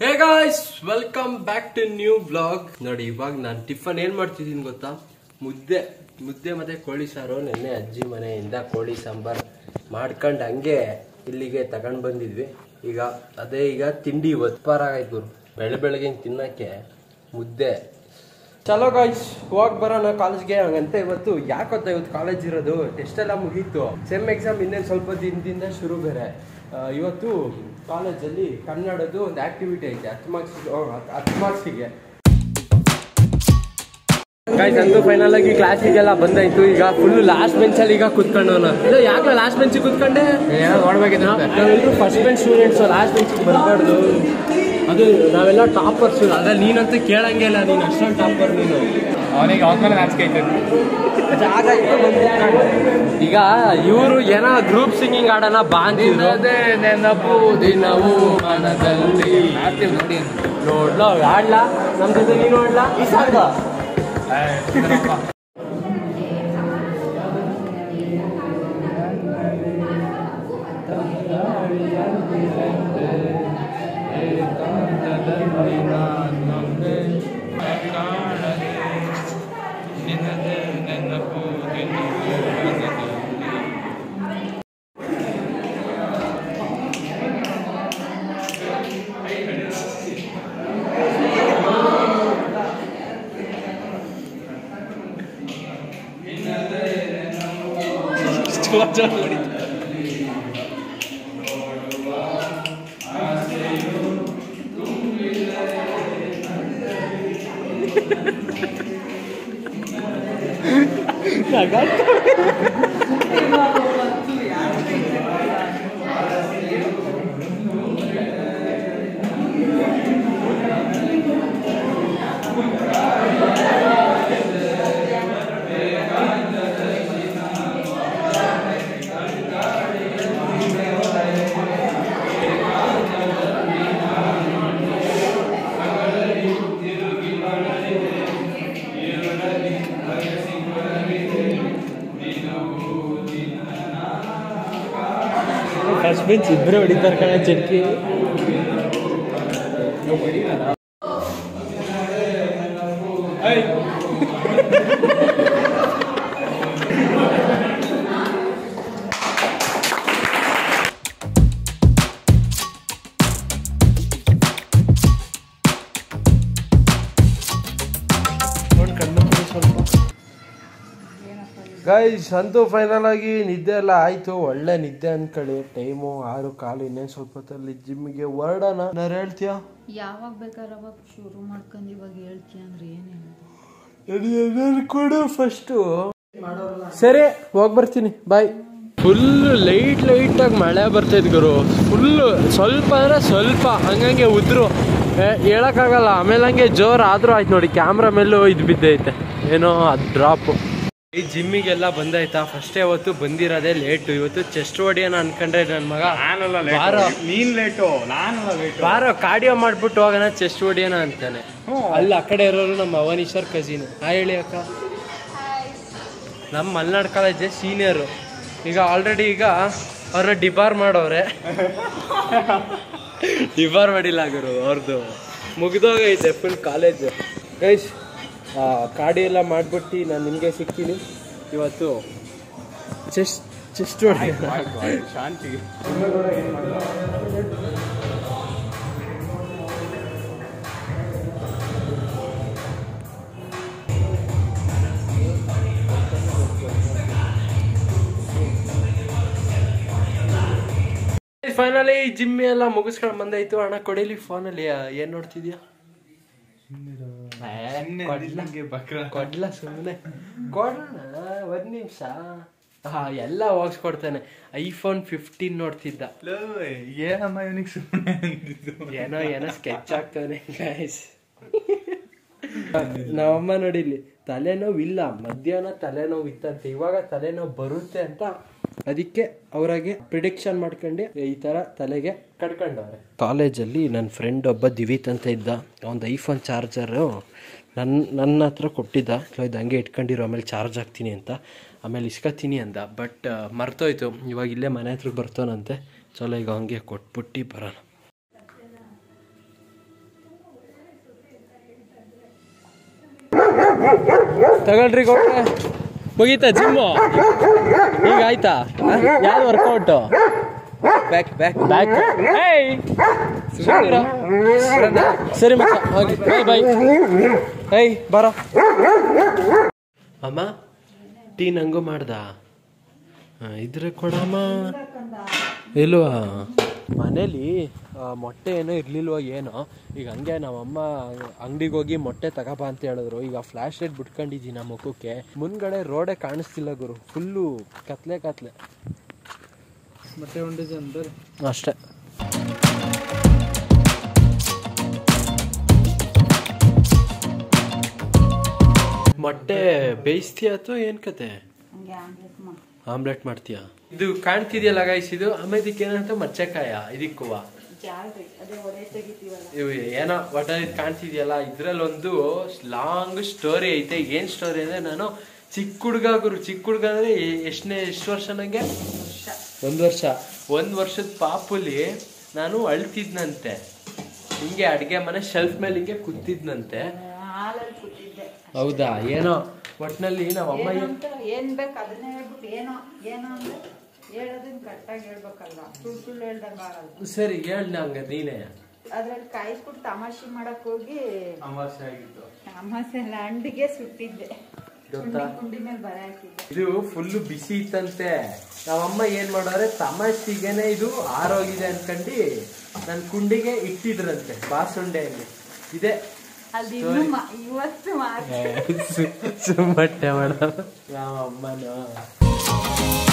Hey guys welcome back to new blog ನೋಡಿ ಇವಾಗ ನಾನು ಟಿಫನ್ ಏನ್ ಮಾಡ್ತಿದ್ದೀನಿ ಗೊತ್ತಾ ಮುದ್ದೆ ಮುದ್ದೆ ಮತ್ತೆ ಕೋಳಿ ಸಾರು ನಿನ್ನೆ ಅಜ್ಜಿ ಮನೆಯಿಂದ ಕೋಳಿ ಸಾಂಬಾರ್ ಮಾಡ್ಕೊಂಡು ಹಂಗೆ ಇಲ್ಲಿಗೆ ತಗೊಂಡ್ ಬಂದಿದ್ವಿ ಈಗ ಅದೇ ಈಗ ತಿಂಡಿ ಒತ್ಪಾರ ಆಗೈತೆ ಗುರು ಬೆಳೆ ಬೆಳಗ್ಗೆ ತಿನ್ನಕ್ಕೆ ಮುದ್ದೆ ಚಲೋ ಗಾಯ್ಸ್ ಹೋಗ್ ಬರೋಣ ಕಾಲೇಜ್ಗೆ ಹಂಗಂತ ಇವತ್ತು ಯಾಕೆ ಗೊತ್ತಾ ಇವತ್ತು ಕಾಲೇಜ್ ಇರೋದು ಟೆಸ್ಟ್ ಎಲ್ಲ ಮುಗೀತು ಸೆಮ್ ಎಕ್ಸಾಮ್ ಇನ್ನೇನು ಸ್ವಲ್ಪ ದಿನದಿಂದ ಶುರು ಬೇರೆ ಆ, ಇವತ್ತು ಕಾಲೇಜಲ್ಲಿ ಕನ್ನಡದ್ದು ಒಂದು ಆಕ್ಟಿವಿಟಿ ಐತೆ ಹತ್ತು ಮಾರ್ಕ್ಸ್ ಹತ್ತು ಮಾರ್ಕ್ಸಿಗೆ ಗಾಯ್ಸ್ ಅಂತೂ ಫೈನಲ್ ಆಗಿ ಕ್ಲಾಸಿಗೆಲ್ಲ ಬಂದಾಯ್ತು ಈಗ ಫುಲ್ ಲಾಸ್ಟ್ ಬೆಂಚಲ್ಲಿ ಈಗ ಕುತ್ಕೊಂಡವನ ಇದು ಯಾಕೆ ಲಾಸ್ಟ್ ಬೆಂಚಿಗೆ ಕುತ್ಕೊಂಡೆ ನೋಡ್ಬೇಕಿತ್ತು ನಾವೆಲ್ಲರೂ ಫಸ್ಟ್ ಬೆಂಚ್ ಸ್ಟೂಡೆಂಟ್ಸ್ ಲಾಸ್ಟ್ ಬೆಂಚಿಗೆ ಬರಬಾರ್ದು ಅದು ನಾವೆಲ್ಲ ಟಾಪರ್ಸ್ ಅದ್ರಲ್ಲಿ ನೀನಂತೂ ಕೇಳಂಗೆ ಇಲ್ಲ ನೀನು ಅಷ್ಟೊಂದು ಟಾಪರ್ ನೀನು ಅವನಿಗೆ ಅವನ ಮೇಲೆ ನಾಚಿಕೆ ಐತೆ ಜಾಗ ಇತ್ತು ಬಂದು ಕುತ್ಕೊಂಡೆ. ಈಗ ಇವರು ಏನೋ ಗ್ರೂಪ್ ಸಿಂಗಿಂಗ್ ಆಡೋಣ ಬಾ ಅಂತಿದ್ರು ದಿನದೇ ನೆನಪು ದಿನವೂ ಮನದಲ್ಲಿ ಆಡ್ತೀವಿ ನೋಡಿ ನೋಡ್ಲೋ ಆಡ್ಲಾ ನಮ್ ಜೊತೆ ನೀನು ಆಡ್ಲಾ ಈ ಸಾಂಗ ಫಸ್ಟ್ ಬೆಂಚ್ ಇಬ್ಬರೇ ಹೊಡಿತಾರೆ ಕಣ ಚಟ್ಕಿ ಗೈಸ್ ಅಂತೂ ಫೈನಲ್ ಆಗಿ ನಿದ್ದೆ ಎಲ್ಲ ಆಯ್ತು ಒಳ್ಳೆ ನಿದ್ದೆ ಅನ್ಕೊಳ್ಳಿ ಟೈಮು ಆರು ಕಾಲು ಇನ್ನೇನು ಸ್ವಲ್ಪ ಹೊತ್ತಲ್ಲಿ ಜಿಮ್ಗೆ ಹೊರಡೋಣ ನಾನು ಹೇಳ್ತೀಯಾ ಯಾವಾಗ ಬೇಕಾದ್ರೆ ಅವಾಗ ಶುರು ಮಾಡ್ಕೊಂಡು ಇವಾಗ ಹೇಳ್ತೀಯ ಅಂದ್ರೆ ಏನೇನು ಕೊಡು ಫಸ್ಟು ಸರಿ ಹೋಗಿ ಬರ್ತೀನಿ ಬಾಯ್ ಫುಲ್ ಲೈಟ್ ಲೈಟ್ ಆಗಿ ಮಳೆ ಬರ್ತೈತೆ ಗುರು ಫುಲ್ ಸ್ವಲ್ಪ ಅಂದ್ರೆ ಸ್ವಲ್ಪ ಹಂಗಂಗೆ ಉದ್ರು ಏ, ಹೇಳಕ್ಕಾಗಲ್ಲ ಆಮೇಲೆ ಹಂಗೆ ಜೋರ್ ಆದ್ರೂ ಆಯ್ತು ನೋಡಿ ಕ್ಯಾಮ್ರಾ ಮೇಲೂ ಇದು ಬಿದ್ದೈತೆ ಏನೋ ಅದು ಡ್ರಾಪು ಈ ಜಿಮ್ಮಿಗೆಲ್ಲ ಬಂದಾಯ್ತಾ ಫಸ್ಟೇ ಅವತ್ತು ಬಂದಿರೋದೇ ಲೇಟು ಇವತ್ತು ಚೆಸ್ಟ್ ಹೊಡಿಯೋಣ ಅನ್ಕೊಂಡ್ರೆ ನನ್ನ ಮಗ ನಾನಲ್ಲ ಬಾರೋ. ನೀನ್ ಲೇಟು ನಾನಲ್ಲ ಲೇಟು ಬಾರೋ ಕಾರ್ಡಿಯೋ ಮಾಡ್ಬಿಟ್ಟು ಹೋಗೋಣ ಚೆಸ್ಟ್ ಹೊಡಿಯೋಣ ಅಂತಾನೆ ಅಲ್ಲಿ ಆ ಕಡೆ ಇರೋರು ನಮ್ಮ ಅವನೀಶ್ವರ್ ಕಸಿನ್ ಹಾ ಹೇಳಿ ಅಕ್ಕ ನಮ್ಮ ಮಲ್ನಾಡ್ ಕಾಲೇಜ್ ಸೀನಿಯರು ಈಗ ಆಲ್ರೆಡಿ ಈಗ ಅವ್ರನ್ನ ಡಿಬಾರ್ ಮಾಡವ್ರೆ ಡಿಬಾರ್ ಮಾಡಿಲ್ಲ ಗುರು ಅವ್ರದ್ದು ಮುಗ್ದೋಗೈತೆ ಫುಲ್ ಕಾಲೇಜು ಗೈಸ್ ಕಾಡಿ ಎಲ್ಲ ಮಾಡ್ಬಿಟ್ಟು ನಾನು ನಿಮಗೆ ಸಿಗ್ತೀನಿ ಇವತ್ತು ಚೆಸ್ಟ್ ಚೆಸ್ಟ್ ಹೊಡಿಯೋಣ ಶಾಂತಿ ಫೈನಲಿ ಜಿಮ್ ಎಲ್ಲ ಮುಗಿಸ್ಕೊಂಡು ಬಂದಾಯ್ತು ಹಣ ಕೊಡಿಲಿ ಫೋನಲ್ಲಿ ಏನ್ ನೋಡ್ತಿದ್ಯಾ ಕೊಡ್ಲ ಸುಮ್ಮನೆ ಕೊಡೋಣ ಒಂದ್ ನಿಮಿಷ ಹಾ ಎಲ್ಲ ಹೋಗ್ಸ್ಕೊಡ್ತಾನೆ ಐಫೋನ್ ಫಿಫ್ಟೀನ್ ನೋಡ್ತಿದ್ದ ಏನಮ್ಮ ಇವನಿಗೆ ಸುಮ್ಮನೆ ಅಂದಿದ್ದು ಏನೋ ಏನೋ ಸ್ಕೆಚ್ ಆಗ್ತಾನೆ ಗಾಯ್ಸ್ ನಮ್ಮಮ್ಮ ನೋಡಿಲಿ ತಲೆನೋವು ಇಲ್ಲ ಮಧ್ಯಾಹ್ನ ತಲೆನೋವು ಇತ್ತಂತೆ ಇವಾಗ ತಲೆನೋವು ಬರುತ್ತೆ ಅಂತ ಅದಕ್ಕೆ ಅವ್ರಾಗೆ ಪ್ರಿಡಿಕ್ಷನ್ ಮಾಡ್ಕೊಂಡು ಈ ತರ ತಲೆಗೆ ಕಟ್ಕೊಂಡವ್ರೆ ಕಾಲೇಜಲ್ಲಿ ನನ್ನ ಫ್ರೆಂಡ್ ಒಬ್ಬ ದಿವಿತ್ ಅಂತ ಇದ್ದ ಒಂದು ಐಫೋನ್ ಚಾರ್ಜರು ನನ್ನ ನನ್ನ ಹತ್ರ ಕೊಟ್ಟಿದ್ದ ಸೊ ಇದು ಹಂಗೆ ಇಟ್ಕೊಂಡಿರೋ ಆಮೇಲೆ ಚಾರ್ಜ್ ಹಾಕ್ತೀನಿ ಅಂತ ಆಮೇಲೆ ಇಸ್ಕೊತೀನಿ ಅಂದ ಬಟ್ ಮರ್ತೋಯ್ತು ಇವಾಗ ಇಲ್ಲೇ ಮನೆ ಹತ್ರ ಬರ್ತಾನಂತೆ ಚಲೋ ಈಗ ಹಂಗೆ ಕೊಟ್ಬಿಟ್ಟು ಬರೋಣ ತಗೊಳ್ರಿ ಗೌಡ್ರೆ ಮುಗೀತಾ ಜಿಮ್ಮು ಈಗ ಆಯ್ತಾ ಯಾವ್ದು ವರ್ಕೌಟು ಬ್ಯಾಕ್ ಬ್ಯಾಕ್ ಬ್ಯಾಕ್ ಸರಿ ಮಕ್ಕ ಹೋಗಿ ಬಾಯ್ ಬಾಯ್ ಏಯ್ ಬರ ಅಮ್ಮ ಟೀ ನಂಗೂ ಮಾಡ್ದ ಆ, ಇದ್ರೆ ಕೊಡಮ್ಮ ಇಲ್ವಾ ಮನೇಲಿ ಆ, ಮೊಟ್ಟೆ ಏನೋ ಇರ್ಲಿಲ್ವೋ ಏನೋ ಈಗ ಹಂಗೆ ನಮ್ಮಮ್ಮ ಅಂಗಡಿಗೆ ಹೋಗಿ ಮೊಟ್ಟೆ ತಗೋಬ ಅಂತ ಹೇಳಿದ್ರು ಈಗ ಫ್ಲಾಶ್ ಲೈಟ್ ಬಿಟ್ಕೊಂಡಿದ್ದೀನಿ ನಮ್ಮ ಮುಖಕ್ಕೆ ಮುಂದ್ಗಡೆ ರೋಡೇ ಕಾಣಿಸ್ತಿಲ್ಲ ಗುರು ಫುಲ್ಲು ಕತ್ಲೆ ಕತ್ಲೆ ಮತ್ತೆ ಒಂದು ಡಜನ್ ಬರ್ರಿ ಅಷ್ಟೇ ಮೊಟ್ಟೆ ಬೇಯಿಸ್ತೀಯ ಅಥವಾ ಏನ್ ಕತೆ ಆಮ್ಲೆಟ್ ಮಾಡ್ತೀಯಾ ಇದು ಕಾಣ್ತಿದ್ಯಲ್ಲ ಗೈಸ್ ಇದು ಆಮೇಲೆ ಇದಕ್ಕೆ ಏನಂತ ಮಚ್ಚಕಾಯ ಇದಕ್ಕುವ ಇವು ಏನೋ ಒಟ್ಟಾರೆ ಇದು ಕಾಣ್ತಿದ್ಯಲ್ಲ ಇದ್ರಲ್ಲೊಂದು ಲಾಂಗ್ ಸ್ಟೋರಿ ಐತೆ ಏನ್ ಸ್ಟೋರಿ ಅಂದ್ರೆ ನಾನು ಚಿಕ್ಕ ಹುಡ್ಗ ಗುರು ಚಿಕ್ಕ ಹುಡ್ಗ ಅಂದ್ರೆ ಎ- ಎಷ್ಟನೇ ಎಷ್ಟು ವರ್ಷ ನಂಗೆ ಒಂದ್ ವರ್ಷ ಒಂದ್ ವರ್ಷದ ಪಾಪುಲಿ ನಾನು ಅಳ್ತಿದ್ನಂತೆ ಹಿಂಗೆ ಅಡ್ಗೆ ಮನೆ ಶೆಲ್ಫ್ ಮೇಲೆ ಹಿಂಗೆ ಕೂತಿದ್ನಂತೆ ಹಾಲಲ್ಲಿ ಕೂತಿದ್ದೆ ಹೌದಾ ಏನೋ ಒಟ್ನಲ್ಲಿ ನಾವ್ ಅಮ್ಮ ಏನ್- ಏನಂತ ಏನ್ ಬೇಕು ಅದನ್ನೇ ಹೇಳ್ಬಿಟ್ಟು ಏನೋ ಏನೋ ಅಂದ್ರೆ ಹೇಳೋದನ್ನ ಕರೆಕ್ಟಾಗಿ ಹೇಳ್ಬೇಕಲ್ವ ಸುಳ್ಳು ಸುಳ್ಳು ಹೇಳ್ದಂಗ ಆಗಲ್ಲ ಸರಿ ಹೇಳ್ ನಂಗೆ ನೀನೇ ಅದ್ರಲ್ಲಿ ಕಾಯಿಸ್ಬಿಟ್ಟು ತಮಾಷೆ ಮಾಡಕ್ ಹೋಗಿ ಅಮಾವಾಸ್ಯೆ ಆಗಿತ್ತು ಅಮಾಸೆ ಎಲ್ಲ ಅಂಡಿಗೆ ಸುಟ್ಟಿದ್ದೆ ಗೊತ್ತಾ? ಕುಂಡಿ ಕುಂಡಿ ಮೇಲೆ ಬರ ಹಾಕಿದ್ದೆ ಇದು ಫುಲ್ ಬಿಸಿ ಇತ್ತಂತೆ ನಾವಮ್ಮ ಏನ್ ಮಾಡೋರೆ ತಮಾಷೆಗೆನೆ ಇದು ಆರೋಗಿದೆ ಅನ್ಕಂಡು ನನ್ ಕುಂಡಿಗೆ ಇಟ್ಟಿದ್ರಂತೆ ಬಾಸುಂಡೆಯಲ್ಲಿ ಇದೆ ಅಲ್ಲಿ ಇನ್ನೂ ಮಾ- ಇವತ್ತು ಮಾತ್ರ ಸುಮ್ಮಟ್ಟೆ ಮೇಡಮ್ ನಾವಮ್ಮನ